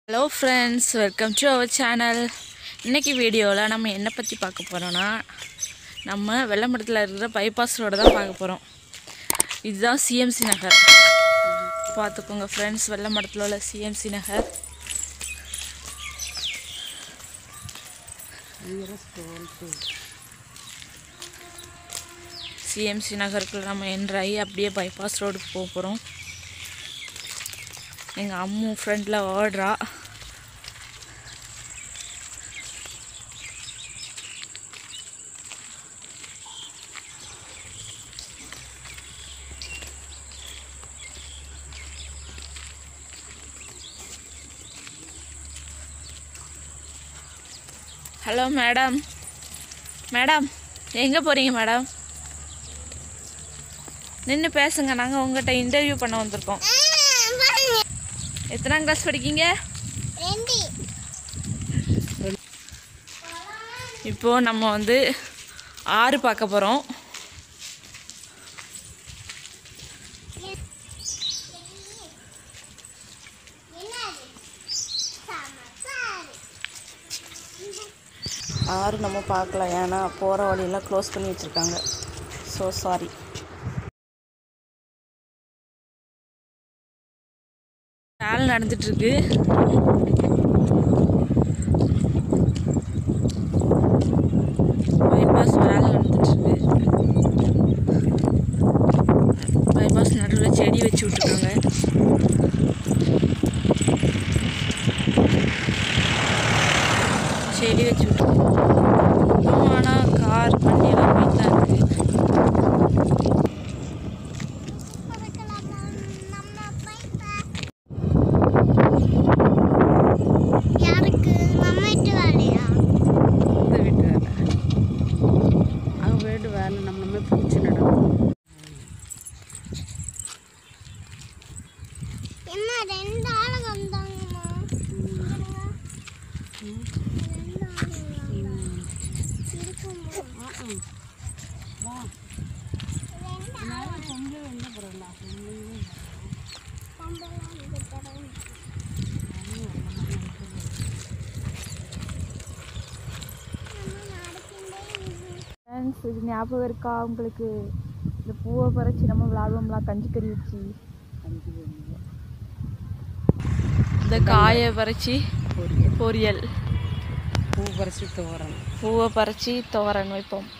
hello friends welcome to our channel இன்னைக்கு வீடியோவில் நம்ம என்ன பற்றி பார்க்க போகிறோன்னா நம்ம வெள்ளமடத்தில் இருக்கிற பைபாஸ் ரோடு தான் பார்க்க போகிறோம் இதுதான் சிஎம்சி நகர் பார்த்துக்கோங்க ஃப்ரெண்ட்ஸ் வெள்ளமடத்தில் உள்ள சிஎம்சி நகர் சிஎம்சி நகருக்குள்ள நம்ம என்ட்ராகி அப்படியே பைபாஸ் ரோடுக்கு போக போகிறோம் எங்கள் அம்மு ஃப்ரெண்டில் ஓடுறா ஹலோ மேடம் மேடம் எங்கே போகிறீங்க மேடம் நின்று பேசுங்க நாங்கள் உங்கள்கிட்ட இன்டர்வியூ பண்ண வந்திருக்கோம் எத்தனாம் கிளாஸ் படிக்கீங்க இப்போ நம்ம வந்து ஆறு பார்க்க போகிறோம் ஆறு நம்ம பார்க்கலாம் ஏன்னா போகிற வழியெல்லாம் க்ளோஸ் பண்ணி வச்சுருக்காங்க ஸோ சாரி வேலை நடந்துட்டுருக்கு பைபாஸ் வேலை நடந்துட்டுருக்கு பைபாஸ் நடுவில் செடி வச்சு விட்ருக்காங்க செடி வச்சு விட்ருக்காங்க ஆனால் கார் வண்டியெல்லாம் போயிட்டு தான் இருக்குது யாருக்கு நம்ம வீட்டு வேலையா இந்த வீட்டு வேலை அவங்க வீடு வேலை நம்ம நம்ம பிடிச்சி நடக்கும் என்ன ரெண்டு ஆளுங்க வந்தாங்கம்மா ரெண்டு ஆளுங்க இருக்குமா வா ரெண்டு நான் பொங்கல் வந்து போகிறோம்ல பொம்பளை வந்து தரேன் ஃப்ரெண்ட்ஸ் இது ஞாபகம் இருக்கா உங்களுக்கு இந்த பூவை பறிச்சு நம்ம விளாடுவோம்லாம் கஞ்சி கறி வச்சு இந்த காயை பறிச்சு பொரியல் பொரியல் பூ பறிச்சு தோறணும் பூவை பறிச்சு துவரன் வைப்போம்